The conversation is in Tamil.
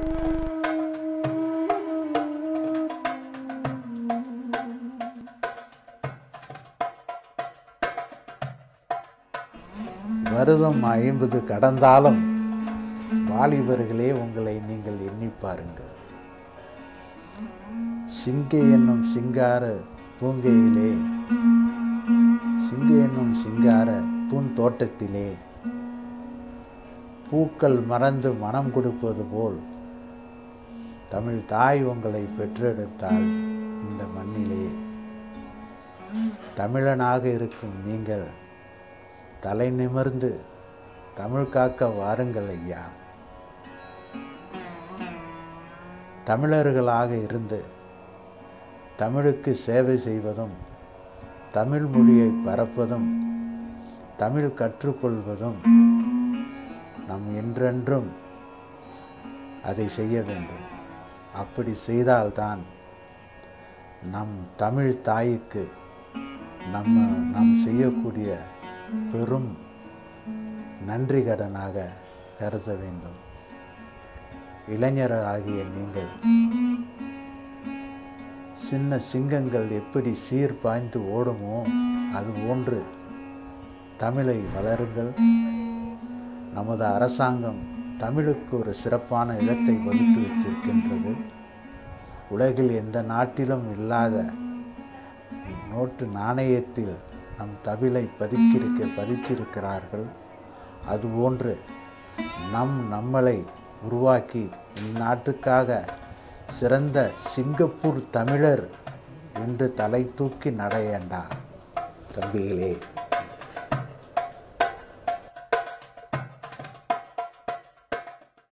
வருடம் ஐம்பது கடந்தாலும் வாலிபர்களே உங்களை நீங்கள் எண்ணி பாருங்கள் சிங்கை என்னும் சிங்கார பூங்கையிலே சிங்கை என்னும் சிங்கார பூந்தோட்டத்திலே பூக்கள் மறந்து மனம் கொடுப்பது போல் தமிழ் தாய் உங்களை பெற்றெடுத்தால் இந்த மண்ணிலே தமிழனாக இருக்கும் நீங்கள் தலை நிமிர்ந்து தமிழ் காக்க வாருங்கள் ஐயா தமிழர்களாக இருந்து தமிழுக்கு சேவை செய்வதும் தமிழ் மொழியை பரப்பதும் தமிழ் கற்றுக்கொள்வதும் நம் என்றென்றும் அதை செய்ய வேண்டும் அப்படி செய்தால்தான் நம் தமிழ் தாய்க்கு நம்ம நாம் செய்யக்கூடிய பெரும் நன்றி கடனாக கருத வேண்டும் இளைஞராகிய நீங்கள் சின்ன சிங்கங்கள் எப்படி சீர் பாய்ந்து ஓடுமோ அது போன்று தமிழை வளருங்கள் நமது அரசாங்கம் தமிழுக்கு ஒரு சிறப்பான இடத்தை வகுத்து வச்சிருக்கின்றது உலகில் எந்த நாட்டிலும் இல்லாத நோட்டு நாணயத்தில் நம் தமிழை பதிக்கிருக்க பதிச்சிருக்கிறார்கள் அதுபோன்று நம் நம்மளை உருவாக்கி இந்நாட்டுக்காக சிறந்த சிங்கப்பூர் தமிழர் என்று தலை தூக்கி நடையண்டா தம்பிகளே